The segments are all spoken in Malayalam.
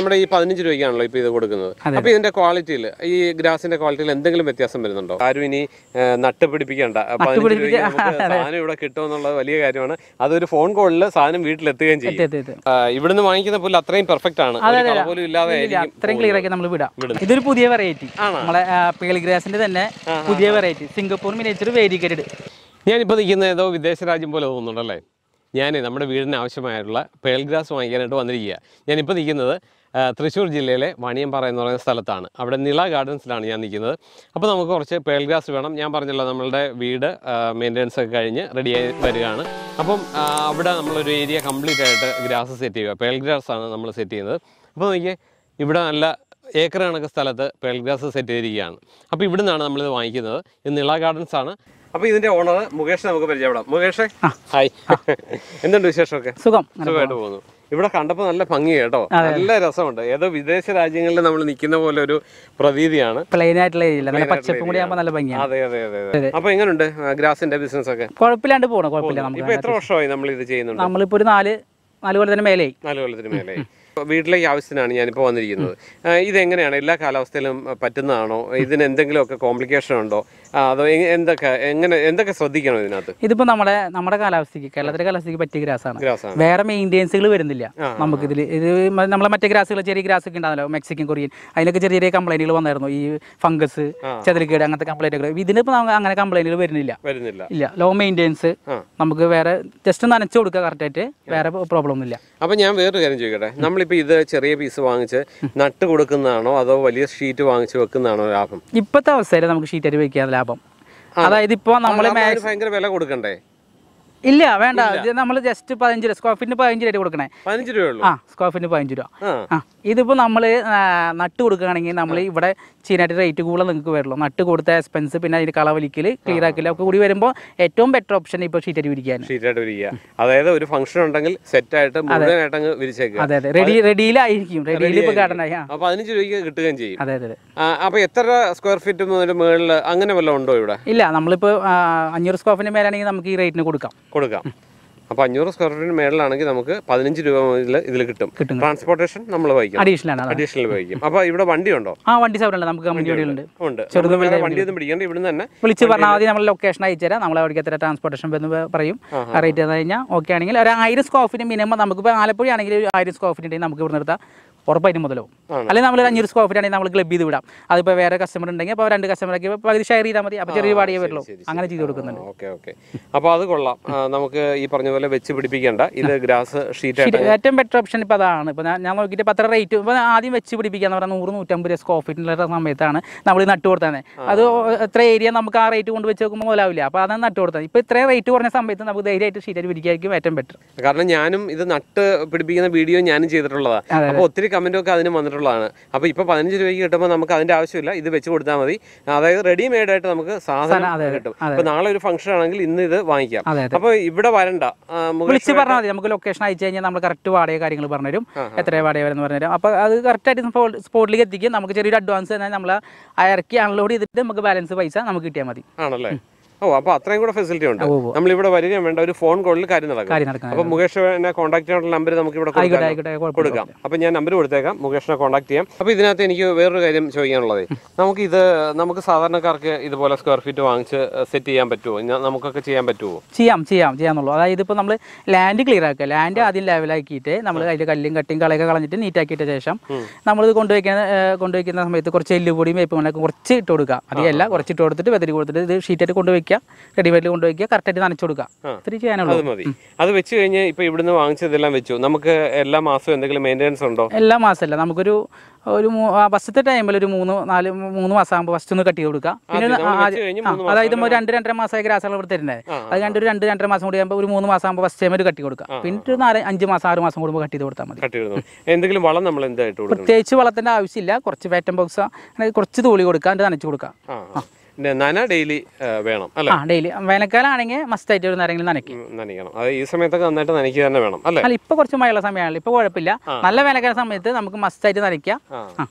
നമ്മുടെ ഈ പതിനഞ്ച് രൂപയ്ക്കാണല്ലോ ഇപ്പൊ ഇത് കൊടുക്കുന്നത് അപ്പൊ ഇതിന്റെ ക്വാളിറ്റിയിൽ ഈ ഗ്രാസിന്റെ ക്വാളിറ്റിയിൽ എന്തെങ്കിലും വ്യത്യാസം വരുന്നുണ്ടോ ആരും ഇനി ആ, നട്ട് പിടിപ്പിക്കണ്ട പതിനഞ്ച് രൂപയ്ക്ക് നമുക്ക് സാധനം ഇവിടെ കിട്ടുമെന്നുള്ളത് വലിയ കാര്യമാണ് അതൊരു ഫോൺ കോളിൽ സാധനം വീട്ടിലെത്തുകയും ചെയ്യും അതെ അതെ ആ, ഇവിടുന്ന് വാങ്ങിക്കുന്ന പുല്ല് അത്രയും പെർഫെക്റ്റ് ആണ് ഒരു കള പോലും ഇല്ലാതെ ഇല്ല, ആയിരിക്കും അത്രയും ക്ലിയർ ആക്കി നമ്മൾ വിടാം ഇതൊരു പുതിയ വെറൈറ്റി നമ്മളെ പേൾ ഗ്രാസിന്റെ തന്നെ പുതിയ വെറൈറ്റി സിംഗപ്പൂർ മിനിയേച്ചർ വേരിക്കേറ്റഡ് ഞാനിപ്പോൾ നിൽക്കുന്ന ഏതോ വിദേശ രാജ്യം പോലെ തോന്നുന്നുണ്ടല്ലേ ഞാൻ നമ്മുടെ വീടിന് ആവശ്യമായിട്ടുള്ള പേൾ ഗ്രാസ് വാങ്ങിക്കാനായിട്ട് വന്നിരിക്കുക ഞാനിപ്പോൾ നിൽക്കുന്നത് ആ, തൃശ്ശൂർ ജില്ലയിലെ വാണിയമ്പാറ എന്ന് പറയുന്ന സ്ഥലത്താണ് അവിടെ നിള ഗാർഡൻസിലാണ് ഞാൻ നിൽക്കുന്നത് അപ്പോൾ നമുക്ക് കുറച്ച് പേൾ ഗ്രാസ് വേണം ഞാൻ പറഞ്ഞല്ലോ നമ്മളുടെ വീട് മെയിൻ്റെനൻസ് ഒക്കെ കഴിഞ്ഞ് റെഡിയായി വരികയാണ് അപ്പം ആ, അവിടെ നമ്മളൊരു ഏരിയ കംപ്ലീറ്റ് ആയിട്ട് ഗ്രാസ് സെറ്റ് ചെയ്യുക പേൾ ഗ്രാസ് ആണ് നമ്മൾ സെറ്റ് ചെയ്യുന്നത് അപ്പോൾ നോക്കിയേ ഇവിടെ നല്ല ഏക്കർ കണക്ക് സ്ഥലത്ത് പേൾ ഗ്രാസ് സെറ്റ് ചെയ്തിരിക്കുകയാണ് അപ്പോൾ ഇവിടെ നിന്നാണ് നമ്മളിത് വാങ്ങിക്കുന്നത് ഇത് നിള ഗാർഡൻസ് ആണ് അപ്പോൾ ഇതിന്റെ ഓണർ മുകേഷ് നമുക്ക് പരിചയപ്പെടാം മുകേഷ് ഹായ് എന്തുണ്ട് വിശേഷമൊക്കെ സുഖം സുഖമായിട്ട് പോകുന്നു ഇവിടെ കണ്ടപ്പോൾ നല്ല ഭംഗി കേട്ടോ നല്ല രസമുണ്ട് ഏതോ വിദേശ രാജ്യങ്ങളിൽ നമ്മൾ നിൽക്കുന്ന പോലെ ഒരു പ്രതീതിയാണ് പ്ലെയിൻ ആയിട്ടുള്ള ഏരിയ നല്ല പച്ചപ്പും കൂടി ആകുമ്പോൾ നല്ല ഭംഗിയാണ് അതെ അതെ അതെ അതെ അപ്പൊ എങ്ങനെയുണ്ട് ഗ്രാസിന്റെ ബിസിനസ് ഒക്കെ കുഴപ്പമില്ലാണ്ട് പോകണം കുഴപ്പമില്ല നമുക്ക് ഇപ്പൊ എത്ര വർഷമായി നമ്മൾ ഇത് ചെയ്യുന്നുണ്ട് നമ്മളിപ്പോ ഒരു നാല് നാല് കൊല്ലം തന്നെ മേലെയായി നാല് കൊല്ലത്തിന് മേലെ വീട്ടിലേക്ക് ആവശ്യത്തിനാണ് ഞാനിപ്പോൾ വന്നിരിക്കുന്നത് ആ, ഇതെങ്ങനെയാണ് എല്ലാ കാലാവസ്ഥയിലും ആ, പറ്റുന്നതാണോ ഇതിന് എന്തെങ്കിലുമൊക്കെ കോംപ്ലിക്കേഷൻ ഉണ്ടോ ആ, അതോ എ- എന്തൊക്കെ എങ്ങനെ എന്തൊക്കെ ശ്രദ്ധിക്കണം ഇതിനകത്ത് ഇതിപ്പോ നമ്മുടെ നമ്മുടെ കാലാവസ്ഥയ്ക്ക് കേരളത്തിലെ കാലാവസ്ഥയ്ക്ക് പറ്റിയ ഗ്രാസാണ് ഗ്രാസാണ് വേറെ മെയിൻ്റെനൻസുകൾ വരുന്നില്ല നമുക്കിതിൽ ഇത് മ- നമ്മളെ മറ്റേ ഗ്രാസുകൾ ചെറിയ ഗ്രാസ് ഒക്കെ ഉണ്ടാകുമല്ലോ മെക്സിക്കൻ കൊറിയൻ അതിനൊക്കെ ചെറിയ ചെറിയ കംപ്ലൈന്റുകൾ വന്നായിരുന്നു ഈ ഫംഗസ് ചെതറിക്കേട് അങ്ങനത്തെ കംപ്ലൈന്റുകൾ ഇതിനിപ്പോൾ നമുക്ക് അങ്ങനെ കംപ്ലൈന്റുകൾ വരുന്നില്ല വരുന്നില്ല ഇല്ല ലോ മെയിൻ്റെനൻസ് ആ. നമുക്ക് വേറെ ജസ്റ്റ് നനച്ചു കൊടുക്കുക കറക്റ്റായിട്ട് വേറെ പ്രോബ്ലം ഒന്നുമില്ല അപ്പൊ ഞാൻ വേറൊരു കാര്യം ചോദിക്കട്ടെ നമ്മളിപ്പോ ഇത് ചെറിയ പീസ് വാങ്ങിച്ച് നട്ട് കൊടുക്കുന്നതാണോ അതോ വലിയ ഷീറ്റ് വാങ്ങിച്ച് വെക്കുന്നതാണോ ലാഭം ഇപ്പോഴത്തെ അവസ്ഥയിൽ നമുക്ക് ഷീറ്റായിട്ട് വയ്ക്കാൻ ലാഭം അതായത് ഇപ്പോൾ നമ്മൾ കാരണം അതിന് ഭയങ്കര വില കൊടുക്കണ്ടേ ഇല്ല വേണ്ട ഇത് നമ്മൾ ജസ്റ്റ് പതിനഞ്ച് രൂപ സ്ക്വയർ ഫീറ്റിന് പതിനഞ്ച് രൂപ കൊടുക്കണേ പതിനഞ്ച് രൂപയുള്ളൂ ആ സ്ക്വയർ ഫീറ്റിന് പതിനഞ്ച് രൂപ ആ ആ ഇതിപ്പോൾ നമ്മൾ നട്ട് കൊടുക്കുകയാണെങ്കിൽ നമ്മൾ ഇവിടെ ചെയ്യാനായിട്ട് റേറ്റ് കൂടുതൽ നിങ്ങൾക്ക് വരുള്ളൂ നട്ട് കൊടുത്ത എക്സ്പെൻസ് പിന്നെ അതിന് കളവലിക്കൽ ക്ലിയർ ആക്കൽ ഒക്കെ കൂടി വരുമ്പോൾ ഏറ്റവും ബെറ്റർ ഓപ്ഷൻ ഇപ്പോൾ ഷീറ്റായിട്ട് വിരിക്കാൻ ഷീറ്റായിട്ട് വിരിക്കുക അതായത് ഒരു ഫംഗ്ഷൻ ഉണ്ടെങ്കിൽ സെറ്റ് ആയിട്ട് മുഴുവനായിട്ട് അങ്ങ് വിരിച്ചേക്കുക അതെ അതെ റെഡി റെഡിയിലായിരിക്കും റെഡിയിൽ ഇപ്പോൾ ഗാർഡനായി ആ അപ്പൊ പതിനഞ്ച് രൂപയ്ക്ക് കിട്ടുകയും ചെയ്യും അതെ അതെ അതെ ആ, അപ്പൊ എത്ര സ്ക്വയർ ഫീറ്റ് മുതൽ മുകളിൽ അങ്ങനെ വല്ലതും ഉണ്ടോ ഇവിടെ ഇല്ല നമ്മളിപ്പോൾ അഞ്ഞൂറ് സ്ക്വയർ ഫീറ്റിന് മേലാണെങ്കിൽ നമുക്ക് ഈ റേറ്റിന് കൊടുക്കാം കൊടുക്കാം അപ്പൊ അഞ്ഞൂറ് സ്ക്വയർ ഫീറ്റിന് മേളിലാണെങ്കിൽ നമുക്ക് പതിനഞ്ച് രൂപ മുതൽ ഇതിൽ കിട്ടും കിട്ടും. ട്രാൻസ്പോർട്ടേഷൻ നമ്മൾ വഹിക്കും അഡീഷണൽ ആണ് അത്. അഡീഷണൽ വഹിക്കും അപ്പൊ ഇവിടെ വണ്ടിയുണ്ടോ ആ വണ്ടി സൗകര്യമുണ്ട് നമുക്ക് കമ്പനി വണ്ടികളുണ്ട് ഉണ്ട് നമുക്ക് വേറെ വണ്ടിയൊന്നും പിടിക്കണ്ട ഇവിടുന്ന് തന്നെ വിളിച്ച് പറഞ്ഞാൽ മതി നമ്മൾ ലൊക്കേഷൻ അയച്ചു തരാം നമ്മൾ അവിടേക്ക് എത്ര ട്രാൻസ്പോർട്ടേഷൻ എന്ന് പറയും റേറ്റ് തന്നു കഴിഞ്ഞാൽ ഓക്കെ ആണെങ്കിൽ ഒരു ആയിരം സ്ക്വയർ ഫീറ്റ് മിനിമം നമുക്കിപ്പോൾ ആലപ്പുഴ ആണെങ്കിൽ ഒരു ആയിരം സ്ക്വയർ ഫീറ്റ് ഉണ്ടെങ്കിൽ നമുക്ക് ഇവിടെ നിർത്താം ഉറപ്പായിട്ടും മുതലാവും അല്ലെങ്കിൽ നമ്മൾ ഒരു അഞ്ഞൂറ് സ്ക്വയർ ഫീറ്റ് ആണെങ്കിൽ നമ്മൾ ക്ലബ് ചെയ്ത് വിടാം അതിപ്പോൾ വേറെ കസ്റ്റമർ ഉണ്ടെങ്കിൽ അപ്പോൾ രണ്ട് കസ്റ്റമർക്ക് പകുതി ഷെയർ ചെയ്താൽ മതി അപ്പോൾ ചെറിയ വാടിയേ വരുള്ളൂ അങ്ങനെ ചെയ്ത് കൊടുക്കുന്നുണ്ട് ഓക്കെ ഓക്കെ അപ്പൊ അത് കൊള്ളാം ആ, നമുക്ക് ഈ പറഞ്ഞ പോലെ വെച്ച് പിടിപ്പിക്കേണ്ട ഇത് ഗ്രാസ് ഷീറ്റ് ആയിട്ട് ശരി, ഏറ്റവും ബെറ്റർ ഓപ്ഷൻ ഇപ്പോൾ അതാണ് ഇപ്പോൾ ഞാൻ ഞാൻ നോക്കിയിട്ട് ഇപ്പോൾ അത്ര റേറ്റ് ഇപ്പോൾ ആദ്യം വെച്ച് പിടിപ്പിക്കാന്ന് പറഞ്ഞാൽ നൂറ് നൂറ്റമ്പത് രൂപ സ്ക്വയർ ഫീറ്റിനുള്ള സമയത്താണ് നമ്മൾ ഈ നട്ട് കൊടുത്തത് അത് എത്ര ഏരിയ നമുക്ക് ആ റേറ്റ് കൊണ്ട് വെച്ച് നോക്കുമ്പോൾ മുതലാവില്ല അപ്പോൾ അതാണ് നട്ട് കൊടുത്തത് ഇപ്പോൾ ഇത്രയും റേറ്റ് കുറഞ്ഞ സമയത്ത് നമുക്ക് ധൈര്യമായിട്ട് ഷീറ്റായിട്ട് പിടിക്കായിരിക്കും ഏറ്റവും ബെറ്റർ കാരണം ഞാനും ഇത് നട്ട് പിടിപ്പിക്കുന്ന വീഡിയോ ഞാനും ചെയ്തിട്ടുള്ളതാണ് അതെ, അപ്പോൾ ഒത്തിരി കമന്റും ഒക്കെ അതിന് വന്നിട്ടുള്ളതാണ് അപ്പോൾ ഇപ്പോൾ പതിനഞ്ച് രൂപയ്ക്ക് കിട്ടുമ്പോൾ നമുക്ക് അതിന്റെ ആവശ്യമില്ല ഇത് വെച്ച് കൊടുത്താൽ മതി അതായത് റെഡി മെയ്ഡ് ആയിട്ട് നമുക്ക് സാധനം അതെ, അതെ, കിട്ടും അതെ. അപ്പോൾ നാളെ ഒരു ഫംഗ്ഷൻ ആണെങ്കിൽ ഇന്ന് ഇത് വാങ്ങിക്കാം അതെ അതെ അപ്പോൾ ഇവിടെ വരണ്ട ആ, മുകേഷ് വിളിച്ച് പറഞ്ഞാൽ മതി നമുക്ക് ലൊക്കേഷൻ അയച്ചു കഴിഞ്ഞാൽ നമ്മൾ കറക്റ്റ് വാടക കാര്യങ്ങൾ പറഞ്ഞുതരും എത്ര വാടക വരെന്ന് പറഞ്ഞുതരും അപ്പോൾ അത് കറക്റ്റായിട്ട് സ്പോട്ടിലേക്ക് എത്തിക്കും നമുക്ക് ചെറിയൊരു അഡ്വാൻസ് തന്നെ നമ്മൾ ഇറക്കി അൺലോഡ് ചെയ്തിട്ട് നമുക്ക് ബാലൻസ് പൈസ നമുക്ക് കിട്ടിയാൽ മതി ആണല്ലേ ഓ അപ്പോൾ അത്രയും കൂടെ ഫെസിലിറ്റി ഉണ്ട് ഓ, ഓ. നമ്മൾ ഇവിടെ വരികയും വേണ്ട ഒരു ഫോൺ കോളിൽ കാര്യം നടക്കും കാര്യം നടക്കുന്നത് അപ്പോൾ മുകേഷ് എന്നെ കോൺടാക്ട് ചെയ്യാനുള്ള നമ്പർ നമുക്ക് ഇവിടെ ആയിക്കോട്ടെ കൊടുക്കാം ആയിക്കോട്ടെ കുഴപ്പമില്ല കൊടുക്കാം അപ്പം ഞാൻ നമ്പർ കൊടുത്തേക്കാം മുകേഷിനെ കോൺടാക്ട് ചെയ്യാം അപ്പോൾ ഇതിനകത്ത് എനിക്ക് വേറൊരു കാര്യം ചോദിക്കാനുള്ളത് നമുക്ക് ഇത് നമുക്ക് സാധാരണക്കാർക്ക് ഇതുപോലെ സ്ക്വയർ ഫീറ്റ് വാങ്ങിച്ച് സെറ്റ് ചെയ്യാൻ പറ്റുമോ ഞാൻ- നമുക്കൊക്കെ ചെയ്യാൻ പറ്റുമോ ചെയ്യാം ചെയ്യാം ചെയ്യാന്നുള്ളൂ അതായത് ഇപ്പോൾ നമ്മൾ ലാൻഡ് ക്ലിയർ ആക്കുക ലാൻഡ് ആദ്യം ലെവലാക്കിയിട്ട് നമ്മൾ അതിൽ കല്ലും കട്ടിയും കളയൊക്കെ കളഞ്ഞിട്ട് നീറ്റാക്കിയിട്ട ശേഷം നമ്മളിത് കൊണ്ടുവയ്ക്കുന്ന ഏഹ് കൊണ്ടുവയ്ക്കുന്ന സമയത്ത് കുറച്ച് എല്ലുപൊടിയും വേപ്പ് മണ്ണൊക്കെ കുറച്ച് ഇട്ട് കൊടുക്കുക അധികമല്ല കുറച്ച് ഇട്ട് കൊടുത്തിട്ട് വെതരി കൊടുത്തിട്ട് ഇത് ഷീറ്റായിട്ട് കൊണ്ടുവയ്ക്കുക റെഡിമെയ്ഡിൽ കൊണ്ടുവയ്ക്കുക കറക്റ്റായിട്ട് നനച്ചു കൊടുക്കുക ഇത്തിരി ചെയ്യാനുള്ളൂ അത് മതി അത് വെച്ച് കഴിഞ്ഞ് ഇപ്പോൾ ഇവിടുന്ന് വാങ്ങിച്ചതെല്ലാം വെച്ചു നമുക്ക് എല്ലാ മാസവും എന്തെങ്കിലും മെയിൻ്റെനൻസ് ഉണ്ടോ എല്ലാ മാസമല്ല നമുക്കൊരു ഒരു മൂ- ആ ഫസ്റ്റത്തെ ടൈമിൽ ഒരു മൂന്ന് നാല് മൂന്ന് മാസം ആകുമ്പോൾ ഫസ്റ്റ് ഒന്ന് കട്ട് ചെയ്ത് കൊടുക്കുക പിന്നെ ആദ്യം നമ്മൾ ആ- വെച്ച് കഴിഞ്ഞ് ആ, മൂന്ന് അതായത് ഒരു രണ്ട് രണ്ടര മാസമായി ഗ്രാസുകൾ ഇവിടെ തരുന്നത് അത് രണ്ട് ഒരു രണ്ട് രണ്ടര മാസം കൂടി ആകുമ്പോൾ ഒരു മൂന്ന് മാസം ആകുമ്പോൾ ഫസ്റ്റ് ടൈം ഒരു കട്ടി കൊടുക്കുക പിന്നെ ഒരു നാല് അഞ്ച് മാസം ആറ് മാസം കൂടുമ്പോൾ കട്ട് ചെയ്ത് കൊടുത്താൽ മതി കട്ട് ചെയ്തു എന്തെങ്കിലും വളം നമ്മൾ എന്തായിട്ട് കൊടുക്കണം പ്രത്യേകിച്ച് വളത്തിൻ്റെ ആവശ്യമില്ല കുറച്ച് വേറ്റം ബോക്സ് അങ്ങനെ കുറച്ച് തൂളി കൊടുക്കുക എന്നിട്ട് നനച്ച് കൊടുക്കുക ആ ആ. പിന്നെ നന ഡെയിലി വേണം അല്ലേ ആ ഡെയിലി വേനൽക്കാലാണെങ്കിൽ മസ്റ്റായിട്ട് ഒരു നേരെങ്കിലും നനയ്ക്കും ഉം, നനയ്ക്കണം അത് ഈ സമയത്തൊക്കെ നന്നായിട്ട് നനയ്ക്കുക തന്നെ വേണം അല്ലേ അല്ല ഇപ്പോൾ കുറച്ച് മഴയുള്ള സമയമാണല്ലോ ഇപ്പോൾ കുഴപ്പമില്ല നല്ല വേനൽക്കാല സമയത്ത് നമുക്ക് മസ്റ്റായിട്ട് നനയ്ക്കുക ആ ആ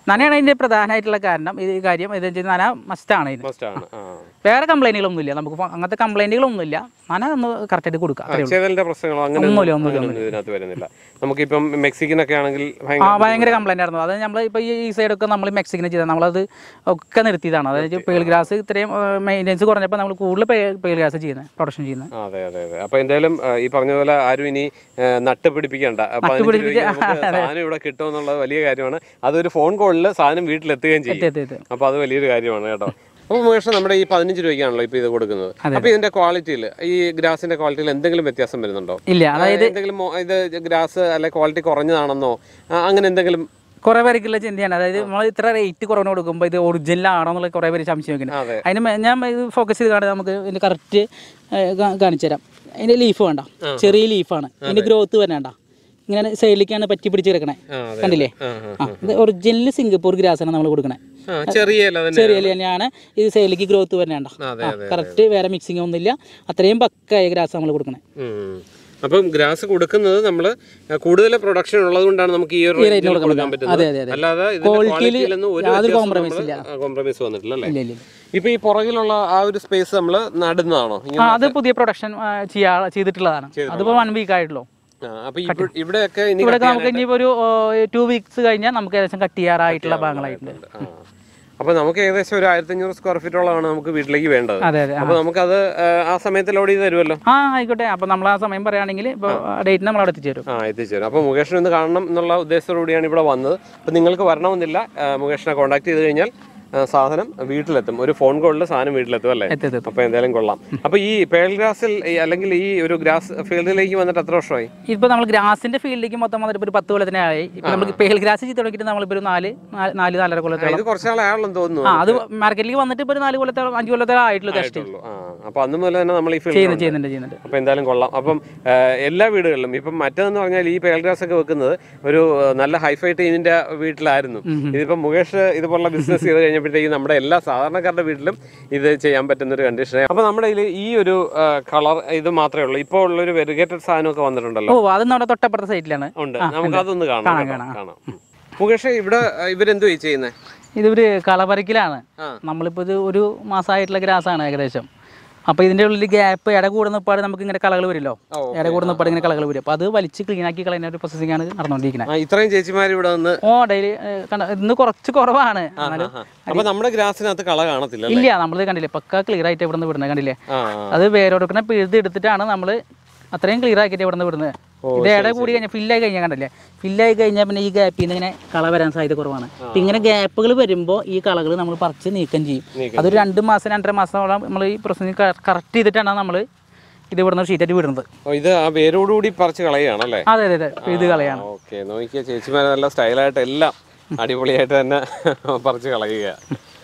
നനയാണ് അതിൻ്റെ പ്രധാനമായിട്ടുള്ള കാരണം ഇത് ഈ കാര്യം ഇത് വെച്ചാൽ നന മസ്റ്റാണ് ഇതിന് മസ്റ്റ് ആണ് ആ വേറെ കംപ്ലൈൻറ്റുകളൊന്നുമില്ല നമുക്ക് ഇപ്പൊ അങ്ങനത്തെ കംപ്ലൈൻറ്റുകളൊന്നുമില്ല നന ഒന്ന് കറക്റ്റായിട്ട് കൊടുക്കുക അത്രേ ഉള്ളൂ ചേതലിന്റെ പ്രശ്നങ്ങളോ അങ്ങനെ ഒന്നുമില്ല, ഒന്നുമില്ല, അങ്ങനെയൊന്നും ഇതിനകത്ത് വരുന്നില്ല നമുക്കിപ്പം മെക്സിക്കനൊക്കെ ആണെങ്കിൽ ആ ഭയങ്കര ഭയങ്കര കംപ്ലൈൻ്റ് ആയിരുന്നു അത് നമ്മൾ ഇപ്പോൾ ഈ സൈഡൊക്കെ നമ്മൾ മെക്സിക്കിന് ചെയ്തത് നമ്മളത് ഒക്കെ നിർത്തിയതാണ് അതായത് പേൾ ഗ്രാസ് ഇത്രയും മെയിൻ്റെനൻസ് കുറഞ്ഞപ്പോൾ നമ്മൾ കൂടുതൽ പേൾ ഗ്രാസ് ചെയ്യുന്നത് പ്രൊഡക്ഷൻ ചെയ്യുന്നത് ആ, അതെ അതെ അതെ അപ്പൊ എന്തായാലും ആ, ഈ പറഞ്ഞ പോലെ ആരും ഇനി ആ, നട്ട് പിടിപ്പിക്കണ്ട പതിനഞ്ച് രൂപയ്ക്ക് നമുക്ക് സാധനം ഇവിടെ കിട്ടും എന്നുള്ളത് വലിയ കാര്യമാണ് അതൊരു ഫോൺ കോളിൽ സാധനം വീട്ടിലെത്തുകയും ചെയ്യും എത്തി എത്തി അപ്പൊ അത് വലിയൊരു കാര്യമാണ് കേട്ടോ അപ്പൊ മുകേഷ് നമ്മുടെ ഈ പതിനഞ്ച് രൂപയ്ക്കാണല്ലോ ഇപ്പൊ ഇത് കൊടുക്കുന്നത് അപ്പൊ ഇതിന്റെ ക്വാളിറ്റിയിൽ ഈ ഗ്രാസിന്റെ ക്വാളിറ്റിയിൽ എന്തെങ്കിലും വ്യത്യാസം വരുന്നുണ്ടോ ഇല്ല അതായത് എന്തെങ്കിലും മോ- ഇത് ഗ്രാസ് അല്ലെ ക്വാളിറ്റി കുറഞ്ഞതാണെന്നോ ആ, അങ്ങനെ എന്തെങ്കിലും കുറേ പേർക്കുള്ള ചിന്തയാണ് അതായത് നമ്മൾ ഇത്ര റേറ്റ് കുറവിന് കൊടുക്കുമ്പോൾ ഇത് ഒറിജിനൽ ആണോ എന്നുള്ള കുറേ പേര് സംശയം വെക്കുന്നത് അതെ അതിന് മേ- ഞാൻ ഇത് ഫോക്കസ് ചെയ്ത് കാണാൻ നമുക്ക് ഇതിൻ്റെ കറക്റ്റ് കാണിച്ചു തരാം അതിൻ്റെ ലീഫ് വേണ്ട ചെറിയ ലീഫാണ് ഇതിൻ്റെ ഗ്രോത്ത് വരണ്ട ഇങ്ങനെ സൈഡിലേക്കാണ് പറ്റി പിടിച്ച് കിടക്കണേ ആ, അതെ. കണ്ടില്ലേ ആ, ആ. ആ ഇത് ഒറിജിനൽ സിംഗപ്പൂർ ഗ്രാസാണ് നമ്മൾ കൊടുക്കണേ ആ, ചെറിയ ഇല തന്നെ ചെറിയ ഇല തന്നെയാണ് ഇത് സൈഡിലേക്ക് ഗ്രോത്ത് വരണ്ട അതെ അതെ കറക്റ്റ് വേറെ മിക്സിംഗ് ഒന്നുമില്ല അത്രയും പക്കായ ഗ്രാസ് നമ്മൾ കൊടുക്കണേ ഉം. അപ്പം ഗ്രാസ് കൊടുക്കുന്നത് നമ്മൾ കൂടുതൽ പ്രൊഡക്ഷൻ ഉള്ളത് കൊണ്ടാണ് നമുക്ക് ഈ ഒരു റേറ്റിൽ കൊടുക്കാൻ കൊടുക്കാൻ അതെ, പറ്റുന്നത് അതെ, അതെ. അല്ലാതെ Quality ല് ക്വാളിറ്റിയിലൊന്നും ഒരു യാതൊരു വ്യത്യാസവും compromise നമ്മള് ഇല്ല. കോംപ്രമൈസ് വന്നിട്ടില്ല അല്ലേ ഇല്ല ഇല്ല ഇല്ല. ഇപ്പൊ ഈ പുറകിലുള്ള ആ ഒരു സ്പേസ് നമ്മൾ നടുന്നതാണോ ആ ഇങ്ങനെ അത് പുതിയ പ്രൊഡക്ഷൻ ചെയ്യാ ചെയ്തിട്ടുള്ളതാണ് അതിപ്പോൾ വൺ വീക്ക് ആയിട്ടുള്ളൂ ആ, അപ്പൊ ഇപ്പൊ- ഇവിടെയൊക്കെ ഇനി ഇവിടെ നമുക്ക് ഇനിയിപ്പോൾ ഒരു ടു വീക്സ് കഴിഞ്ഞാൽ നമുക്ക് ഏകദേശം കട്ട് ചെയ്യാറായിട്ടുള്ള ഭാഗങ്ങളായിട്ടുണ്ട് ആ. അപ്പൊ നമുക്ക് ഏകദേശം ഒരു ആയിരത്തി അഞ്ഞൂറ് സ്ക്വയർ ഫീറ്റോളമാണ് നമുക്ക് വീട്ടിലേക്ക് വേണ്ടത് അതെ അതെ അപ്പൊ നമുക്കത് ആ, ആ സമയത്ത് ലോഡ് ചെയ്ത് തരുമല്ലോ ആ ആയിക്കോട്ടെ അപ്പോൾ നമ്മൾ ആ സമയം പറയുകയാണെങ്കിൽ ഇപ്പോൾ ഡേറ്റ് നമ്മൾ അവിടെ എത്തിച്ചേരും ആ എത്തിച്ചേരും അപ്പോൾ മുകേഷിനെ ഒന്ന് കാണണം എന്നുള്ള ഉദ്ദേശത്തോടുകൂടിയാണ് ഇവിടെ വന്നത് അപ്പോൾ നിങ്ങൾക്ക് വരണമെന്നില്ല ആ, മുകേഷിനെ കോൺടാക്ട് ചെയ്ത് കഴിഞ്ഞാൽ ആ, സാധനം വീട്ടിലെത്തും ഒരു ഫോൺ കോളിൽ സാധനം വീട്ടിലെത്തും അല്ലേ എത്തി എത്തി അപ്പോൾ എന്തായാലും കൊള്ളാം അപ്പോൾ ഈ പേൾ ഗ്രാസിൽ ഈ- അല്ലെങ്കിൽ ഈ ഒരു ഗ്രാസ് ഫീൽഡിലേക്ക് വന്നിട്ട് എത്ര വർഷമായി ഇപ്പോൾ നമ്മൾ ഗ്രാസിന്റെ ഫീൽഡിലേക്ക് മൊത്തം വന്നിട്ട് ഇപ്പോൾ ഒരു പത്ത് കൊല്ലത്തിനെ ആയി ഇപ്പോൾ നമുക്ക് പേൾ ഗ്രാസ് ചെയ്ത് തുടങ്ങിയിട്ട് നമ്മളിപ്പോൾ ഒരു നാല് നാല് നാല് നാലര കൊല്ലത്തോളം ഇത് കുറച്ചാളായാണെന്ന് തോന്നുന്നു ആ അത് മാർക്കറ്റിലേക്ക് വന്നിട്ട് ഇപ്പോൾ ഒരു നാല് കൊല്ലത്തോളം അഞ്ച് കൊല്ലത്തോളം ആയിട്ടുള്ളൂ കഷ്ടി ആയിട്ടുള്ളൂ. ആ അപ്പോൾ അന്ന് മുതൽ തന്നെ നമ്മൾ ഈ ഫീൽഡ് ചെയ്യുന്നുണ്ട് ചെയ്യുന്നുണ്ട് ചെയ്യുന്നുണ്ട് അപ്പോൾ എന്തായാലും കൊള്ളാം അപ്പം ആ, എല്ലാ വീടുകളിലും ഇപ്പം മറ്റേതെന്ന് പറഞ്ഞാൽ ഈ പേൾ ഗ്രാസ് ഒക്കെ വെക്കുന്നത് ഒരു ആ, നല്ല ഹൈഫൈ ടീമിന്റെ വീട്ടിലായിരുന്നു ഇതിപ്പം മുകേഷ് ഇതുപോലുള്ള ബിസിനസ് ചെയ്ത് കഴിഞ്ഞപ്പോഴത്തേക്കും നമ്മുടെ എല്ലാ സാധാരണക്കാരുടെ വീട്ടിലും ഇത് ചെയ്യാൻ പറ്റുന്ന ഒരു കണ്ടീഷനാണ് അപ്പോൾ നമ്മുടെ കയ്യിൽ ഈ ഒരു കളർ ഇത് മാത്രമേ ഉള്ളൂ ഇപ്പോൾ ഉള്ളൊരു വെരിഗേറ്റഡ് സാധനമൊക്കെ വന്നിട്ടുണ്ടല്ലോ ഓ അത് നമ്മുടെ തൊട്ടപ്പുറത്തെ സൈറ്റിലാണ് ഉണ്ട് നമുക്ക് അതൊന്ന് കാണാം കാണാം, കേട്ടോ. കാണാം. കാണാം ഉം. മുകേഷ് ഇവിടെ ആ, ഇവരെന്തോ ഈ ചെയ്യുന്നത് ഇതൊരു കളപറിക്കലാണ് ആ. നമ്മളിപ്പോൾ ഇത് ഒരു മാസമായിട്ടുള്ള ഗ്രാസാണ് ഏകദേശം അപ്പോൾ ഇതിൻ്റെ ഉള്ളിൽ ഗ്യാപ്പ് ഇട കൂടുന്ന പാട് നമുക്ക് ഇങ്ങനെ കളകൾ വരുമല്ലോ ഓ, ഇട കൂടുന്ന പാട് ഇങ്ങനെ കളകൾ വരും അപ്പോൾ അത് വലിച്ച് ക്ലീൻ ആക്കി കളയുന്ന ഒരു പ്രോസസ്സിംഗ് ആണ് നടന്നുകൊണ്ടിരിക്കുന്നത് ആ ഇത്രയും ചേച്ചിമാർ ഇവിടെ വന്ന് ഓ ഡെയിലി കണ്ട ഇന്ന് കുറച്ച് കുറവാണ് എന്നാലും അപ്പൊ നമ്മുടെ ഗ്രാസിനകത്ത് കള കാണത്തില്ല അല്ലേ? ഇല്ല നമ്മളിത് കണ്ടില്ലേ പക്ക ക്ലിയർ ആയിട്ട് ഇവിടെ നിന്ന് വിടുന്നത് കണ്ടില്ലേ ആ അത് വേരോടുക്കുന്ന പിഴുത് എടുത്തിട്ടാണ് നമ്മൾ അത്രയും ക്ലിയർ ആക്കിയിട്ട് ഇവിടെ നിന്ന് വിടുന്നത് ഇത് ഇട കൂടി കഴിഞ്ഞാൽ ഫില്ലായി കഴിഞ്ഞാൽ കണ്ടില്ലേ ഫില്ലായി കഴിഞ്ഞാൽ പിന്നെ ഈ ഗ്യാപ്പിൽ നിന്ന് ഇങ്ങനെ കള വരാൻ സാധ്യത കുറവാണ് അപ്പം ഇങ്ങനെ ഗ്യാപ്പുകൾ വരുമ്പോൾ ഈ കളകൾ നമ്മൾ പറിച്ച് നീക്കം ചെയ്യും നീക്കം അതൊരു രണ്ട് മാസം രണ്ടര മാസത്തോളം നമ്മൾ ഈ പ്രൊസീജിയർ കറക്റ്റ് ചെയ്തിട്ടാണ് നമ്മൾ ഇത് ഇവിടുന്ന് ഷീറ്റായിട്ട് വിടുന്നത് ഓ, ഇത് ആ വേരോടുകൂടി പറിച്ച് കളയുകയാണല്ലേ അതെ അതെ അതെ ഇത് കളയാണ് ഓക്കെ നോക്കിയ ചേച്ചിമാരെ നല്ല സ്റ്റൈലായിട്ട് എല്ലാം അടിപൊളിയായിട്ട് തന്നെ പറിച്ച് കളയുക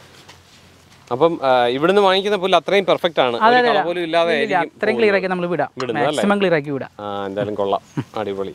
അപ്പം ആ, ഇവിടുന്ന് വാങ്ങിക്കുന്ന പുല്ല് അത്രയും പെർഫെക്റ്റ് ആണ് ഒരു കള പോലും ഇല്ലാതെ ഇല്ല ആയിരിക്കും അത്രയും ക്ലിയർ ആക്കി നമ്മൾ വിടാം വിടുന്നത് അല്ലേ? മാക്സിമം ക്ലിയർ ആക്കി വിടാം ആ എന്തായാലും കൊള്ളാം അടിപൊളി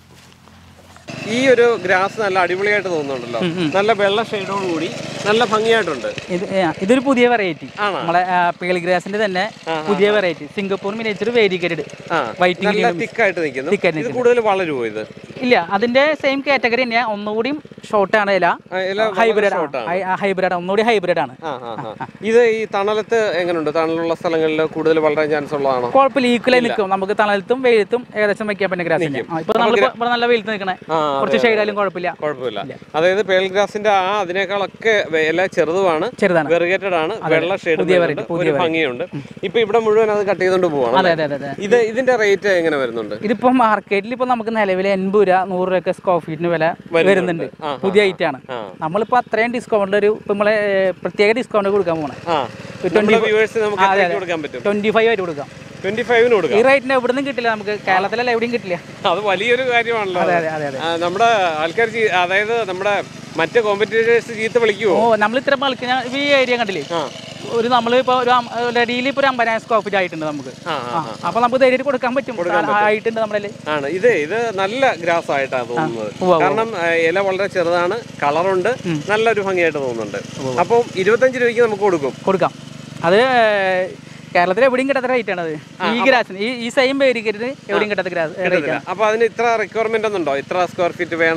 ഈ ഒരു ഗ്രാസ് നല്ല അടിപൊളിയായിട്ട് തോന്നുന്നുണ്ടല്ലോ നല്ല വെള്ള ഷെയ്ഡോട് കൂടി നല്ല ഭംഗിയായിട്ടുണ്ട് ഇത് ആ, ഇതൊരു പുതിയ വെറൈറ്റി ആണോ? നമ്മളെ പേളി ഗ്രാസിന്റെ തന്നെ പുതിയ വെറൈറ്റി സിംഗപ്പൂർ മിനിച്ചർ വേരിക്കേറ്റഡ് ആ വൈറ്റിംഗ് നല്ല തിക്കായിട്ട് നിൽക്കുന്നു Thick ആയിട്ട് ഇത് കൂടുതൽ വളരുമോ ഇത് ഇല്ല അതിന്റെ സെയിം കാറ്റഗറി തന്നെയാ ഒന്നുകൂടിയും ഷോർട്ട് ആണ് ഇല ആ, ഇല വളരെ ഹൈബ്രിഡ് short ആണ്. ഹൈബ്രിഡ് ഒന്നുകൂടി ഹൈബ്രിഡ് ആണ് ആ ആ ആ ഇത് ഈ തണലത്ത് എങ്ങനെയുണ്ട് തണലുള്ള സ്ഥലങ്ങളിൽ കൂടുതൽ വളരാൻ ചാൻസ് ഉള്ളതാണോ കുഴപ്പമില്ല ഈക്വലായി നിൽക്കും നമുക്ക് തണലത്തും വെയിലത്തും ഏകദേശം വെക്കാൻ പറ്റുന്ന ഗ്രാസ് തന്നെ ഇപ്പൊ നമ്മൾ ഇവിടെ നല്ല വെയിലത്ത് നിൽക്കണേ ആ കുറച്ച് ഷെയ്ഡായാലും കുഴപ്പമില്ല കുഴപ്പമില്ല അതായത് പേൾ ഗ്രാസിന്റെ ആ അതിനേക്കാളൊക്കെ വെ- ഇല ചെറുതുമാണ് ചെറുതാണ് വെറിഗേറ്റഡ് ആണ് വെള്ള ഷെയ്ഡ് പുതിയ variety, പുതിയ ഒരു ഭംഗിയുണ്ട് ഇപ്പൊ ഇവിടെ മുഴുവൻ അത് കട്ട് ചെയ്തോണ്ട് പോവാണ് അതെ അതെ അതെ അതെ ഇത് ഇതിന്റെ റേറ്റ് എങ്ങനെ വരുന്നുണ്ട് ഇതിപ്പോ മാർക്കറ്റിൽ ഇപ്പൊ നമുക്ക് നിലവിൽ എൺപത് രൂപ നൂറ് രൂപ സ്ക്വയർ ഫീറ്റിന് വില വരുന്നുണ്ട് ആ, പുതിയ ഐറ്റം ആണ് ആ. നമ്മളിപ്പോ അത്രയും ഡിസ്കൗണ്ട് ഒരു ഇപ്പൊ നമ്മളെ ഏർ, പ്രത്യേക ഡിസ്കൗണ്ട് കൊടുക്കാൻ പോണേ ആ നമ്മുടെ വ്യൂവേഴ്സിന് നമുക്ക് എത്രയ്ക്ക് കൊടുക്കാൻ പറ്റും ട്വന്റി ഫൈവ് ആയിട്ട് കൊടുക്കാം ട്വന്റി ഫൈവിന് കൊടുക്കാം ഈ റേറ്റിന് എവിടെ നിന്നും കിട്ടില്ല നമുക്ക് കേരളത്തിലല്ല എവിടെയും കിട്ടില്ല അത് വലിയൊരു കാര്യമാണല്ലോ അതെ അതെ അതെ അതെ ആ, നമ്മുടെ ആൾക്കാർ അതായത് നമ്മുടെ മറ്റ് കോമ്പറ്റീറ്റേഴ്സ് ചീത്ത വിളിക്കുവോ ഓ നമ്മൾ ഇത്ര ബൾക്ക് ഞാൻ ഈ ഏരിയ കണ്ടില്ലേ ആ ഒരു നമ്മൾ ഇപ്പോൾ ഒരു റെഡിയിൽ ഇപ്പോൾ ഒരു അമ്പതിനായിരം സ്ക്വയർ ഫീറ്റ് ആയിട്ടുണ്ട് നമുക്ക് ആ ആ, ആ അപ്പോൾ നമുക്ക് ധൈര്യം കൊടുക്കാൻ പറ്റും ആയിട്ടുണ്ട് നമ്മളെ ആണ് ഇത് ഇത് നല്ല ഗ്രാസ് ആയിട്ടാണ് തോന്നുന്നത് ഉവ്വ് കാരണം ആ, ഇല വളരെ ചെറുതാണ് കളറുണ്ട് നല്ലൊരു ഭംഗിയായിട്ട് തോന്നുന്നുണ്ട് അപ്പം ഇരുപത്തഞ്ച് രൂപയ്ക്ക് നമുക്ക് കൊടുക്കും കൊടുക്കാം അത് കേരളത്തിൽ എവിടെയും കിട്ടാത്ത റേറ്റ് ആണ് അത് ഈ ഗ്രാസിന് ഈ ഈ സെയിം പേരിക്കരുത് എവിടെയും കിട്ടാത്ത ഗ്രാസ് റേറ്റ് ആണ് അപ്പൊ അതിന് ഇത്ര റിക്വയർമെന്റ് ഒന്നുണ്ടോ ഇത്ര സ്ക്വയർ ഫീറ്റ് വേണം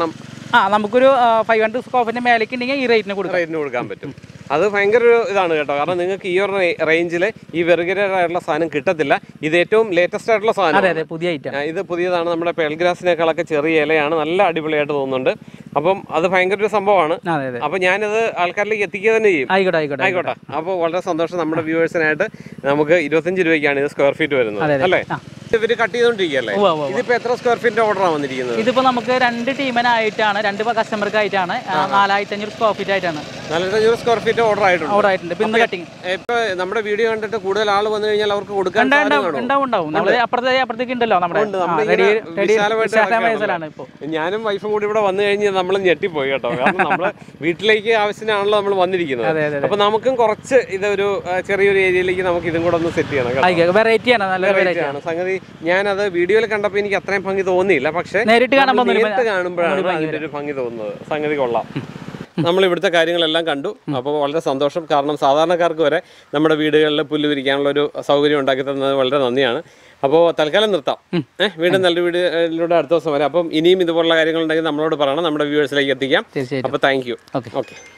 ആ നമുക്കൊരു ഫൈവ് ഹൺഡ്രഡ് സ്ക്വയർ ഫീറ്റിന്റെ മേലേക്ക് ഉണ്ടെങ്കിൽ ഈ റേറ്റിന് കൊടുക്കാം റേറ്റിന് കൊടുക്കാൻ പറ്റും അത് ഭയങ്കര ഒരു ഇതാണ് കേട്ടോ കാരണം നിങ്ങൾക്ക് ഈ ഒരു റേഞ്ചിൽ ഈ വെറുകരായിട്ടുള്ള സാധനം കിട്ടത്തില്ല ഇത് ഏറ്റവും ലേറ്റസ്റ്റ് ആയിട്ടുള്ള അതെ സാധനം അതെ പുതിയ ഐറ്റം ഇത് പുതിയതാണ് നമ്മുടെ പേൾഗ്രാസിനേക്കാളൊക്കെ ചെറിയ ഇലയാണ് നല്ല അടിപൊളിയായിട്ട് തോന്നുന്നുണ്ട് അപ്പം അത് ഭയങ്കര ഒരു സംഭവമാണ് അതെ അതെ അപ്പം ഞാനിത് ആൾക്കാരിലേക്ക് എത്തിക്കുക തന്നെ ചെയ്യും ആയിക്കോട്ടെ ആയിക്കോട്ടെ ആയിക്കോട്ടെ അപ്പോൾ വളരെ സന്തോഷം നമ്മുടെ വ്യൂവേഴ്സിനായിട്ട് നമുക്ക് ഇരുപത്തഞ്ച് രൂപയ്ക്കാണ് ഇത് സ്ക്വയർ ഫീറ്റ് വരുന്നത് അതെ, അതെ. അല്ലേ ആ. ഇവര് കട്ട് ചെയ്തോണ്ടിരിക്കുകയല്ലേ ഉവ്വ് ഉവ്വ് ഉവ്വ്. ഇതിപ്പോ എത്ര സ്ക്വയർ ഫീറ്റിന്റെ ഓർഡറാണ് വന്നിരിക്കുന്നത് ഇതിപ്പോ നമുക്ക് രണ്ട് ടീമിനായിട്ടാണ് രണ്ട് കസ്റ്റമർക്ക് ആയിട്ടാണ് ആ, നാലായിരത്തി അഞ്ഞൂറ് സ്ക്വയർ ഫീറ്റ് ആയിട്ടാണ് നാലഞ്ഞൂറ് സ്ക്വയർ ഫീറ്റ് ഓർഡർ ആയിട്ടുണ്ട് ഓർഡർ ആയിട്ടുണ്ട് ഇപ്പൊ ഇന്ന് കട്ടിങ് ഇപ്പൊ നമ്മുടെ വീഡിയോ കണ്ടിട്ട് കൂടുതൽ ആൾ വന്നു കഴിഞ്ഞാൽ അവർക്ക് കൊടുക്കാൻ ഉണ്ടാവും സാധനം ഉണ്ടാവും ഉണ്ടാവും നമ്മൾ അപ്പുറത്തെ അപ്പുറത്തേക്ക് ഉണ്ടല്ലോ നമ്മുടെ ഉണ്ട്. നമ്മളിങ്ങനെ വിശാലമായിട്ട് വിശാലമാണ് ഇപ്പോൾ ഞാനും വൈഫും കൂടി ഇവിടെ വന്നു കഴിഞ്ഞ് നമ്മൾ ഞെട്ടിപ്പോയി കേട്ടോ കാരണം നമ്മള് വീട്ടിലേക്ക് ആവശ്യത്തിനാണല്ലോ നമ്മൾ വന്നിരിക്കുന്നത് അതെ, അതെ, അപ്പൊ നമുക്കും കുറച്ച് ഇതൊരു ആ, ചെറിയൊരു ഏരിയയിലേക്ക് നമുക്ക് ഇതും കൂടെ ഒന്ന് സെറ്റ് ചെയ്യണം കേട്ടോ ആയിക്കോട്ടെ വെറൈറ്റിയാണ് നല്ലൊരു വെറൈറ്റി ആണ് സംഗതി ഞാനത് വീഡിയോയിൽ കണ്ടപ്പോൾ എനിക്ക് അത്രയും ഭംഗി തോന്നിയില്ല പക്ഷേ നേരിട്ട് കാണുമ്പോൾ നമ്മൾ ഒന്നൊരു നേരിട്ട് കാണുമ്പോഴാണ് അതിന്റെ ഒരു ഭംഗി തോന്നുന്നത് സംഗതി കൊള്ളാം നമ്മൾ ഇവിടുത്തെ കാര്യങ്ങളെല്ലാം കണ്ടു അപ്പോൾ വളരെ സന്തോഷം കാരണം സാധാരണക്കാർക്ക് വരെ നമ്മുടെ വീടുകളിൽ പുല്ല് വിരിക്കാനുള്ള ഒരു സൗകര്യം ഉണ്ടാക്കി തന്നത് വളരെ നന്ദിയാണ് അപ്പോൾ തൽക്കാലം നിർത്താം ഏഹ് വീണ്ടും നല്ല വീഡിയോയിലൂടെ അടുത്ത ദിവസം വരാം അപ്പം ഇനിയും ഇതുപോലുള്ള കാര്യങ്ങളുണ്ടെങ്കിൽ നമ്മളോട് പറയണം നമ്മുടെ വ്യൂവേഴ്സിലേക്ക് എത്തിക്കാം തീർച്ചയായിട്ടും അപ്പോൾ താങ്ക് യു ഓക്കെ ഓക്കെ